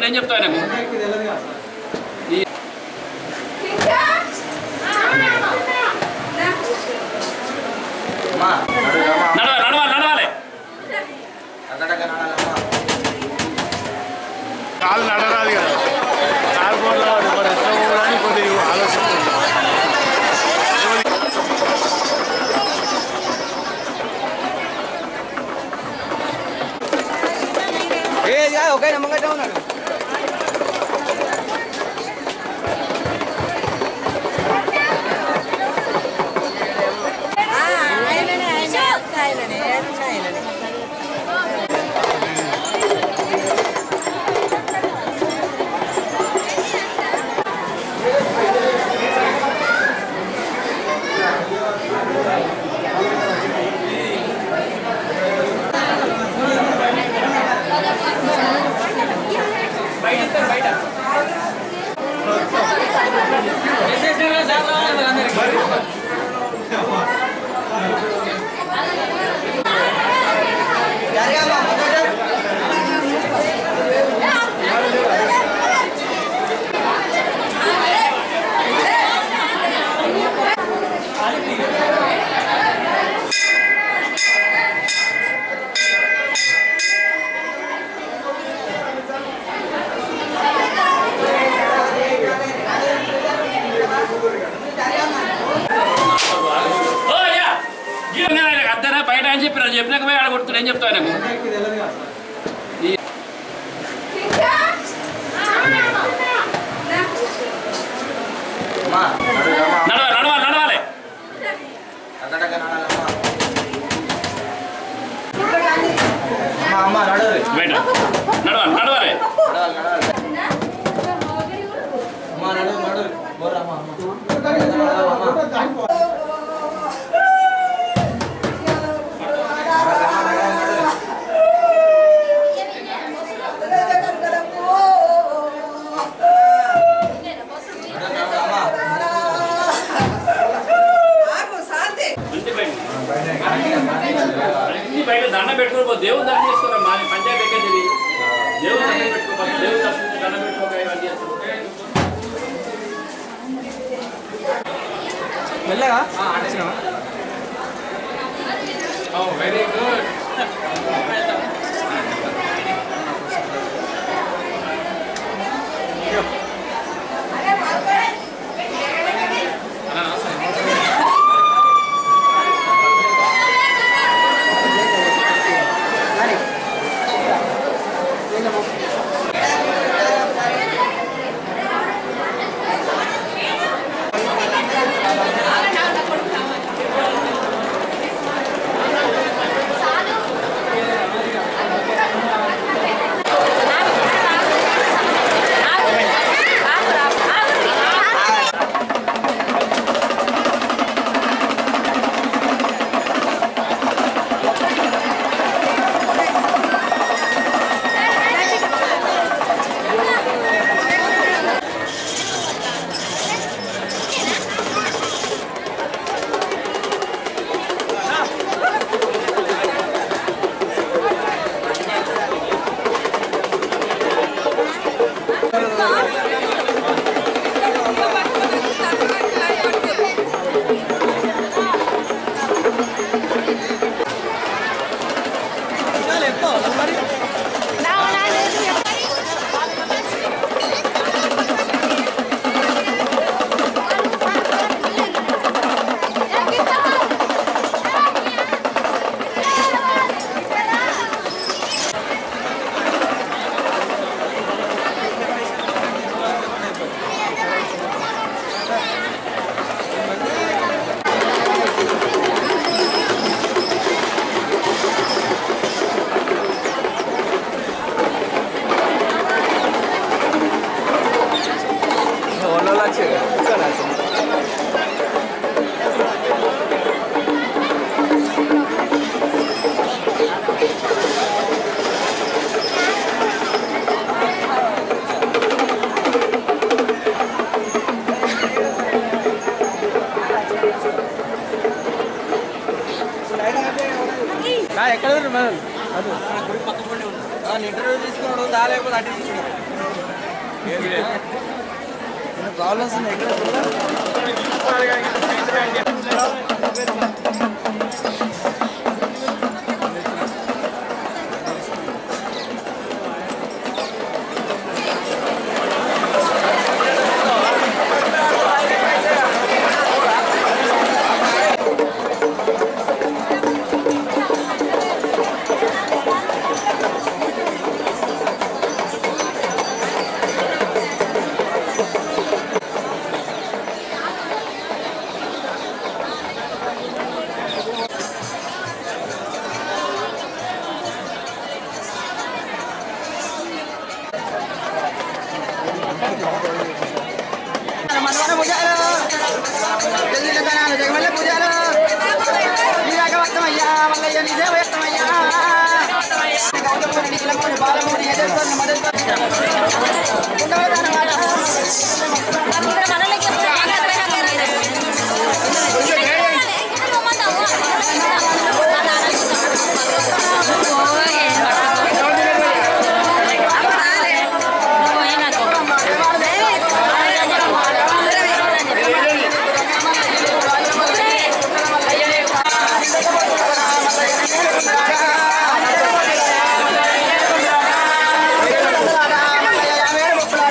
ఏం చెప్తావు ఆయనకు నడవాలి నడవాలి నడవాలి కాలు నడరాదు కదా కాలు పోటీ మరి ఎట్లా పోవాలని కొద్దిగా ఆలోచిస్తుంది ఒకే నమ్మకం ఉన్నాడు ఆయననే ఆయన ఆయననే ఆయననే ఓ అయ్యా గీరన్నా ఆయనకు అద్దనా బయట అని చెప్పి నేను చెప్పినాక పోయి ఆడ కొడుతున్నా ఏం చెప్తావు ఆయనకు నడవాలి నడవాలి నడవాలి అమ్మ నడరు బయట నడవాలి నడవాలి అమ్మ నడు నడు బోరా అమ్మ అమ్మ ఇంటి బయట అన్ని బయట దండం పెట్టుకోపో దేవుడు దండం చేసుకోరా మా పంచాయతీ ఎక్కడి దేవుడు దండం పెట్టుకోపో దేవుడు దర్శించి దండం పెట్టుకోక ఇవన్నీ చేస్తారు మెల్లగా ఆడిచినావా వెరీ గుడ్ ఎక్కడ ఉన్నారు మేడం అది ఇంటర్వ్యూ తీసుకున్నాడు దా లేకపోతే అటు తీసుకున్నాడు ప్రాబ్లమ్స్ ఉన్నాయి ఎక్కడ మనవన పూజాలు జల్లి కథనాలు జగమల్ల పూజాలు నీరాక భక్తమయ్యా మల్లయ్య నిజే వ్యక్తమయ్యా గౌతముని నీలముని బాలముని ఎదుర్కొన్న మదర్కొన్న ఉండవదనమాట మల్లయ్య వేరు బొప్పుల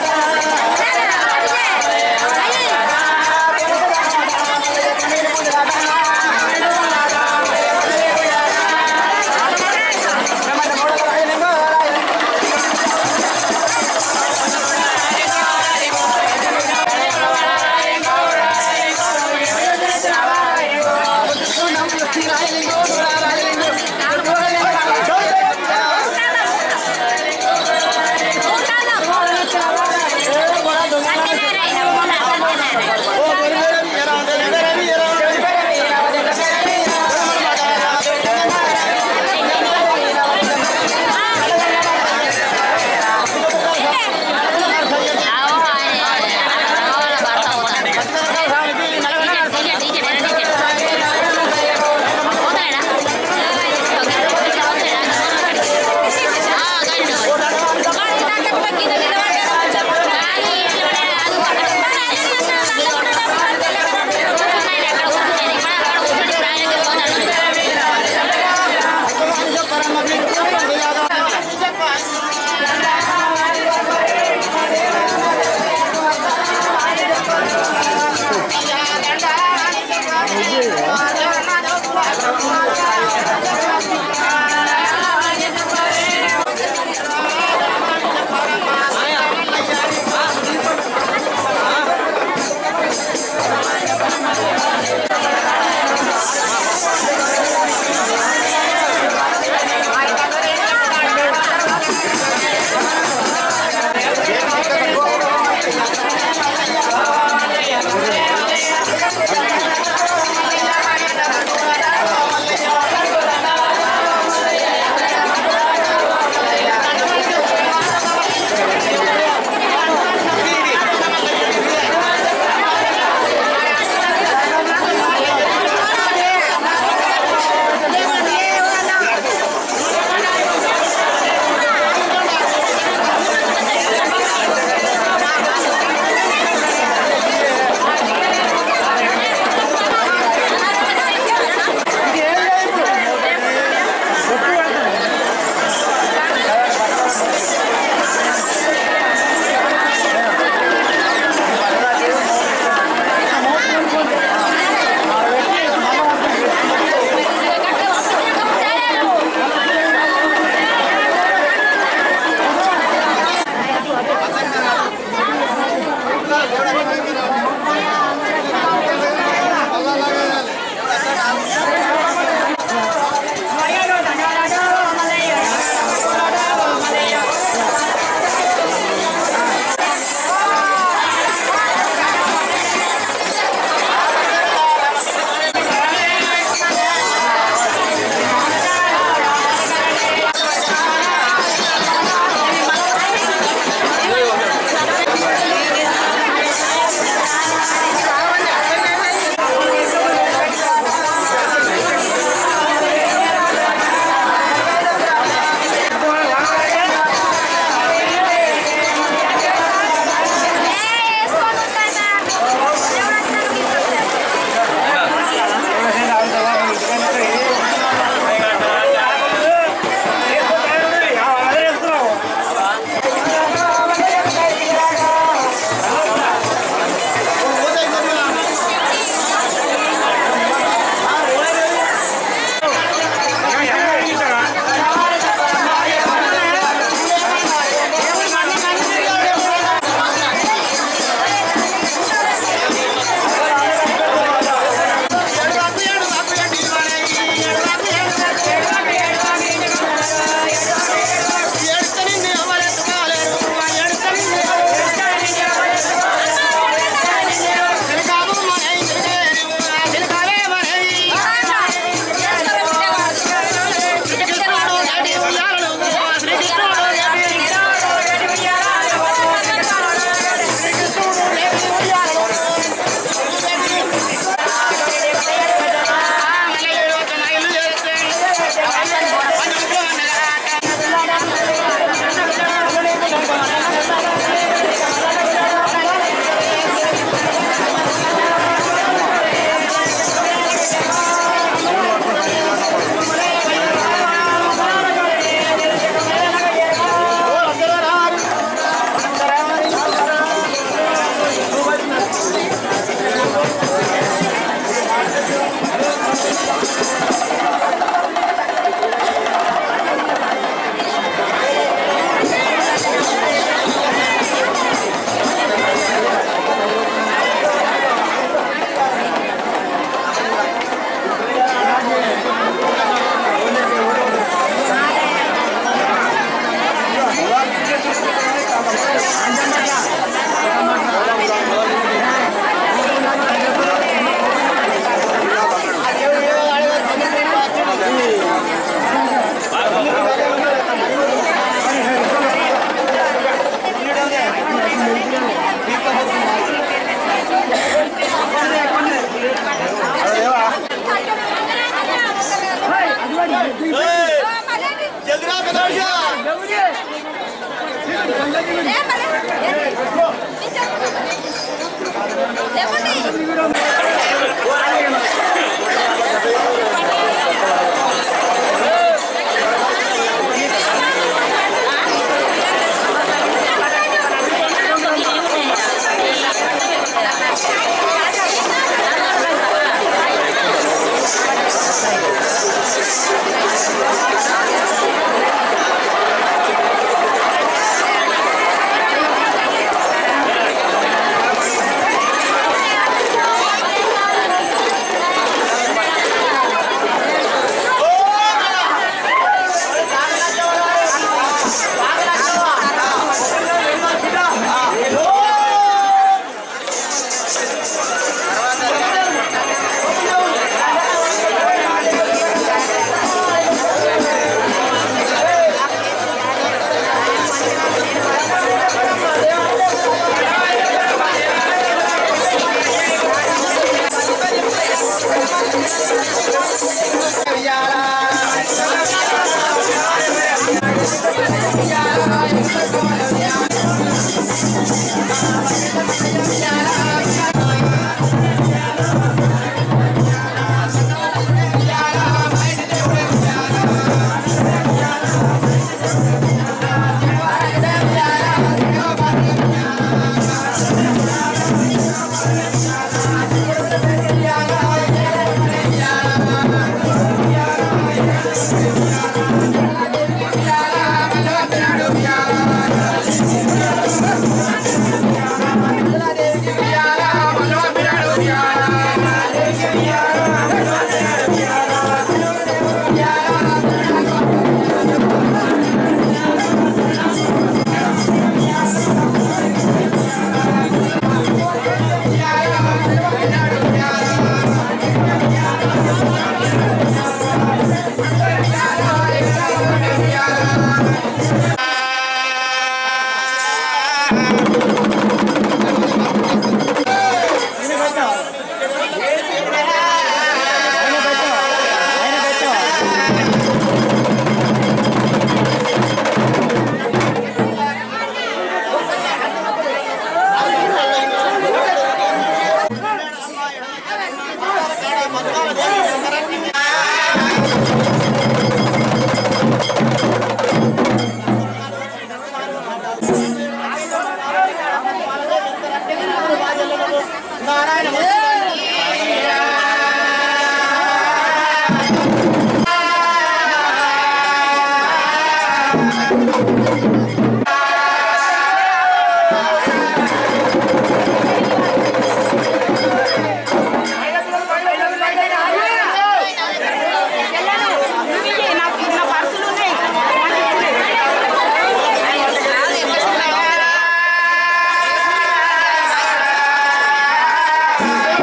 ఆ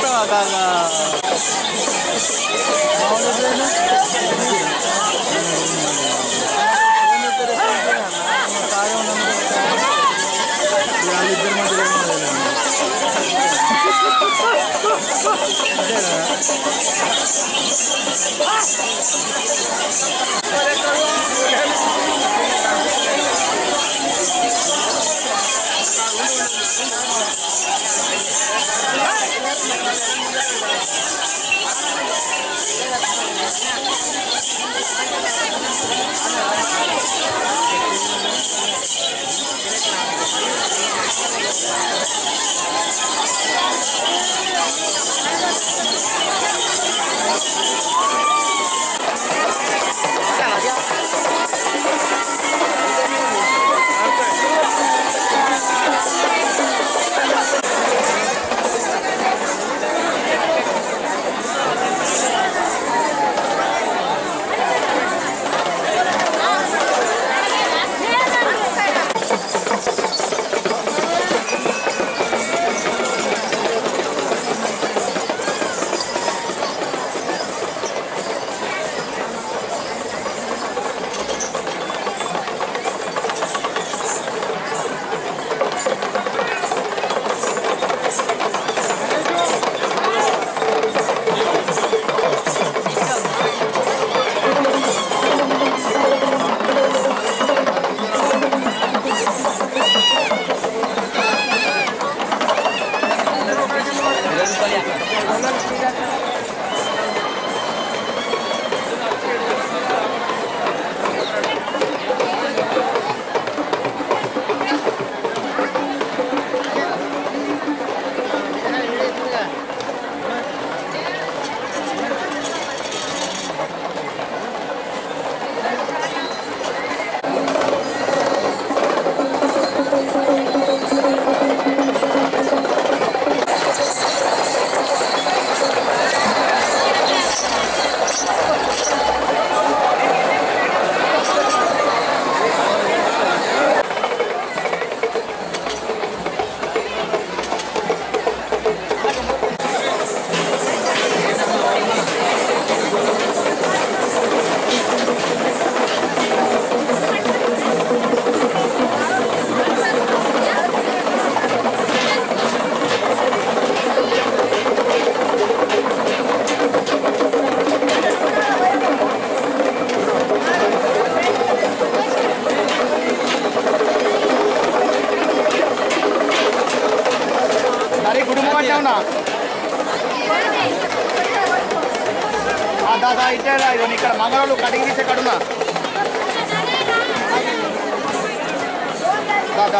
పోతావా కాగా వాళ్ళిద్దరి మధ్యలో ఏమో తెలియదు. అరే కుటుంబం పట్టావునా దాదా ఇట్టే రా, ఇదిగో ఇక్కడ మంగళవాళ్ళు కటింగ్ తీసే కడునా దాదా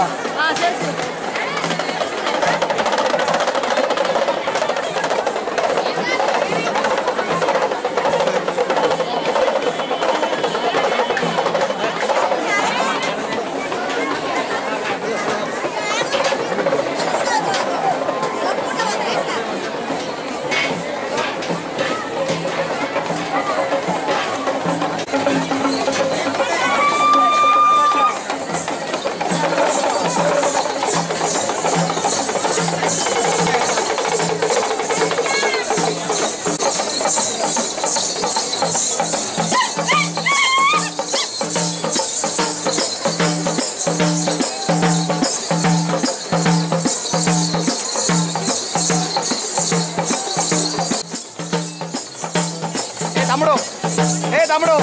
ఏ తమ్ముడు ఏ తమ్ముడు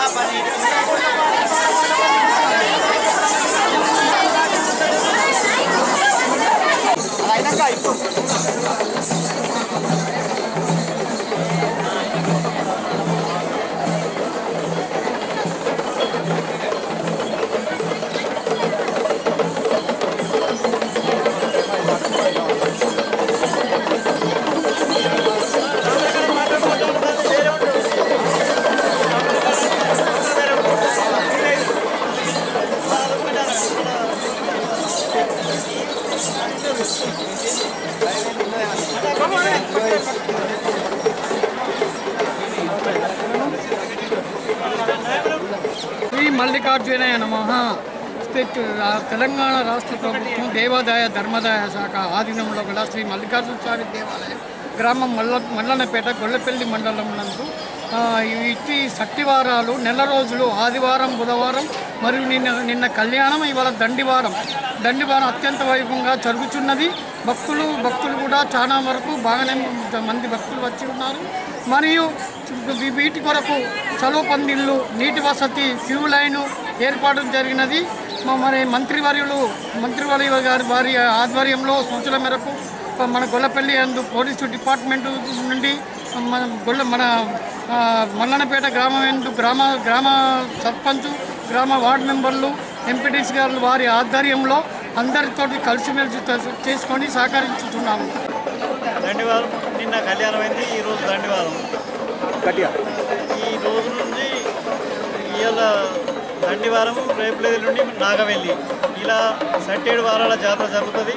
అలా అయినాక ఇప్పుడు శ్రీ మల్లికార్జునయ నమ స్టేట్ రా- తెలంగాణ రాష్ట్ర ప్రభుత్వం దేవాదాయ ధర్మదాయ శాఖ ఆధీనంలో గల శ్రీ మల్లికార్జున స్వామి దేవాలయం గ్రామం మల్ల మల్లనపేట గొల్లపల్లి మండలం నందు ఆ, ఇట్టి సట్టివారాలు నెల రోజులు ఆదివారం బుధవారం మరియు నిన్న నిన్న కళ్యాణం ఇవాళ దండివారం దండివారం అత్యంత వైభవంగా జరుగుతున్నది భక్తులు భక్తులు కూడా చాలా వరకు బాగానే మంది భక్తులు వచ్చి ఉన్నారు మరియు వీ- వీటి కొరకు చలువ పందిళ్ళు నీటి వసతి క్యూ లైను ఏర్పాటు జరిగినది మ- మరి మంత్రివర్యులు మంత్రివర్యుల గారి వారి ఆధ్వర్యంలో సూచన మేరకు మన గొల్లపల్లి అందు పోలీసు డిపార్ట్మెంట్ నుండి మన గొల్ల మన ఆ, మల్లనపేట గ్రామం ఎందు గ్రామ గ్రామ సర్పంచ్ గ్రామ వార్డు మెంబర్లు ఎంపీటీసీ గారు వారి ఆధ్వర్యంలో అందరితోటి కలిసిమెలిసి చే- చేసుకొని సహకరించుతున్నాము దండివారం నిన్న కళ్యాణం అయింది ఈ రోజు దండివారం గట్టిగా ఈ రోజు నుంచి ఇవాళ దండివారం రేపు లేదు నుండి నాగవెల్లి ఇలా సట్టేడు వారాల జాతర జరుగుతుంది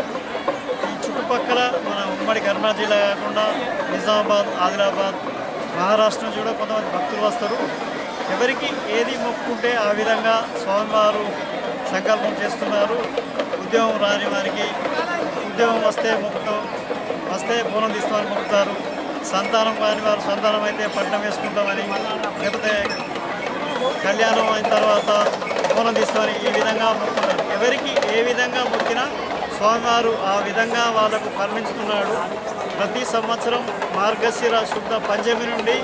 ఈ చుట్టుపక్కల మన ఉమ్మడి కర్నూలు జిల్లా కాకుండా నిజామాబాద్ ఆదిలాబాద్ మహారాష్ట్ర నుంచి కూడా కొంతమంది భక్తులు వస్తారు ఎవరికి ఏది మొక్కుంటే ఆ విధంగా స్వామివారు సంకల్పం చేస్తున్నారు ఉద్యోగం రాని వారికి ఉద్యోగం వస్తే మొక్కుతాం వస్తే బోనం తీస్తామని మొక్కుతారు సంతానం కాని వారు సంతానం అయితే పట్టణం వేసుకుంటామని లేకపోతే కళ్యాణం అయిన తర్వాత బోనం తీస్తామని ఈ విధంగా మొక్కుతున్నారు ఎవరికి ఏ విధంగా మొక్కినా స్వామివారు ఆ విధంగా వాళ్ళకు కరుణిస్తున్నాడు ప్రతి సంవత్సరం మార్గశిర శుద్ధ పంచమి నుండి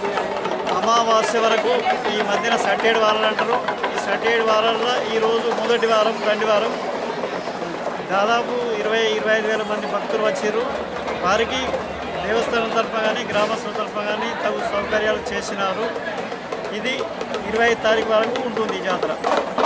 అమావాస్య వరకు ఈ మధ్యన సట్టేడు వారాలు అంటారు ఈ సట్టేడు వారాల్లో ఈరోజు మొదటి వారం దండి వారం దాదాపు ఇరవై ఇరవై ఐదు వేల మంది భక్తులు వచ్చారు వారికి దేవస్థానం తరఫున కానీ గ్రామస్తుల తరఫున కానీ తగు సౌకర్యాలు చేసినారు ఇది ఇరవై తారీఖు వరకు ఉంటుంది ఈ జాతర